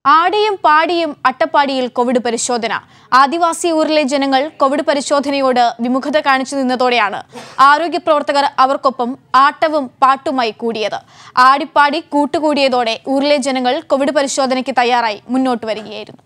ആടിയും പാടിയും അട്ടപ്പാടിയിൽ കോവിഡ് പരിശോധന ആദിവാസി ഊരിലെ ജനങ്ങൾ കോവിഡ് പരിശോധനയോട് വിമുഖത കാണിച്ചു നിന്നതോടെയാണ് ആരോഗ്യ പ്രവർത്തകർ അവർക്കൊപ്പം ആട്ടവും പാട്ടുമായി കൂടിയത് ആടിപ്പാടി കൂട്ടുകൂടിയതോടെ ഊരിലെ ജനങ്ങൾ കോവിഡ് പരിശോധനയ്ക്ക് തയ്യാറായി മുന്നോട്ട് വരികയായിരുന്നു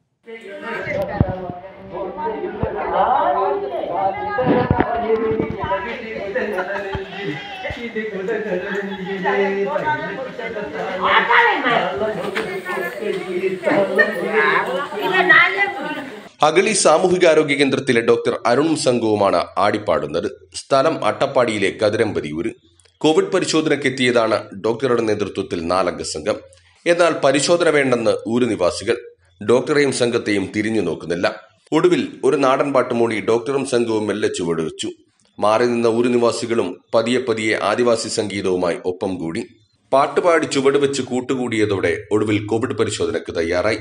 അഗളി സാമൂഹികാരോഗ്യ കേന്ദ്രത്തിലെ ഡോക്ടർ അരുൺ സംഘവുമാണ് ആടിപ്പാടുന്നത് സ്ഥലം അട്ടപ്പാടിയിലെ കതിരമ്പതിയൂര് കോവിഡ് പരിശോധനയ്ക്കെത്തിയതാണ് ഡോക്ടറുടെ നേതൃത്വത്തിൽ നാലംഗ സംഘം എന്നാൽ പരിശോധന വേണ്ടെന്ന് ഊര് നിവാസികൾ ഡോക്ടറെയും സംഘത്തെയും തിരിഞ്ഞു നോക്കുന്നില്ല ഒടുവിൽ ഒരു നാടൻ പാട്ടുമൂടി ഡോക്ടറും സംഘവും മെല്ലെ ചുവടുവെച്ചു മാറി നിന്ന ഊര് നിവാസികളും പതിയെ പതിയെ ആദിവാസി സംഗീതവുമായി ഒപ്പം കൂടി പാട്ടുപാടി ചുവടുവെച്ച് കൂട്ടുകൂടിയതോടെ ഒടുവിൽ കോവിഡ് പരിശോധനയ്ക്ക് തയ്യാറായി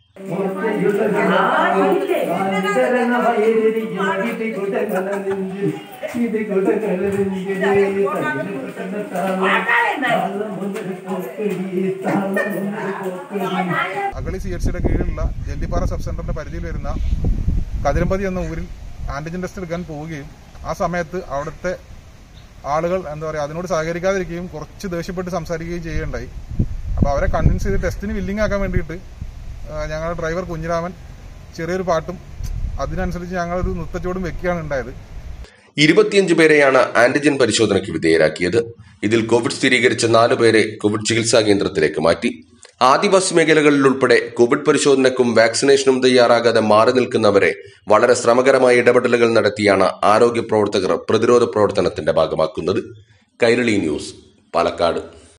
അഗളി സി എച്ച് സിയുടെ കീഴിലുള്ള ജെല്ലിപ്പാറ സബ് സെന്ററിന്റെ പരിധിയിൽ വരുന്ന കതിരമ്പതി എന്ന ഊരിൽ ആന്റിജൻ ടെസ്റ്റ് എടുക്കാൻ പോവുകയും ആ സമയത്ത് അവിടുത്തെ ആളുകൾ എന്താ പറയുക അതിനോട് സഹകരിക്കാതിരിക്കുകയും കുറച്ച് ദേഷ്യപ്പെട്ട് സംസാരിക്കുകയും ചെയ്യുകയുണ്ടായി അപ്പോൾ അവരെ കൺവിൻസ് ചെയ്ത് ടെസ്റ്റിന് വില്ലിംഗ് ആക്കാൻ വേണ്ടിയിട്ട് ആ, ഞങ്ങളുടെ ഡ്രൈവർ കുഞ്ഞിരാമൻ ചെറിയൊരു പാട്ടും അതിനനുസരിച്ച് ഞങ്ങളൊരു നൃത്തച്ചോടും വെക്കുകയാണ് ഉണ്ടായത് ഇരുപത്തിയഞ്ച് പേരെയാണ് ആന്റിജൻ പരിശോധനയ്ക്ക് വിധേയരാക്കിയത് ഇതിൽ കോവിഡ് സ്ഥിരീകരിച്ച നാല് പേരെ കോവിഡ് ചികിത്സാ കേന്ദ്രത്തിലേക്ക് മാറ്റി ആദിവാസി മേഖലകളിൽ ഉൾപ്പെടെ കോവിഡ് പരിശോധനയ്ക്കും വാക്സിനേഷനും തയ്യാറാകാതെ മാറി നിൽക്കുന്നവരെ വളരെ ശ്രമകരമായ ഇടപെടലുകൾ നടത്തിയാണ് ആരോഗ്യ പ്രവർത്തകർ പ്രതിരോധ പ്രവർത്തനത്തിന്റെ ഭാഗമാക്കുന്നത് കൈരളി ന്യൂസ് പാലക്കാട്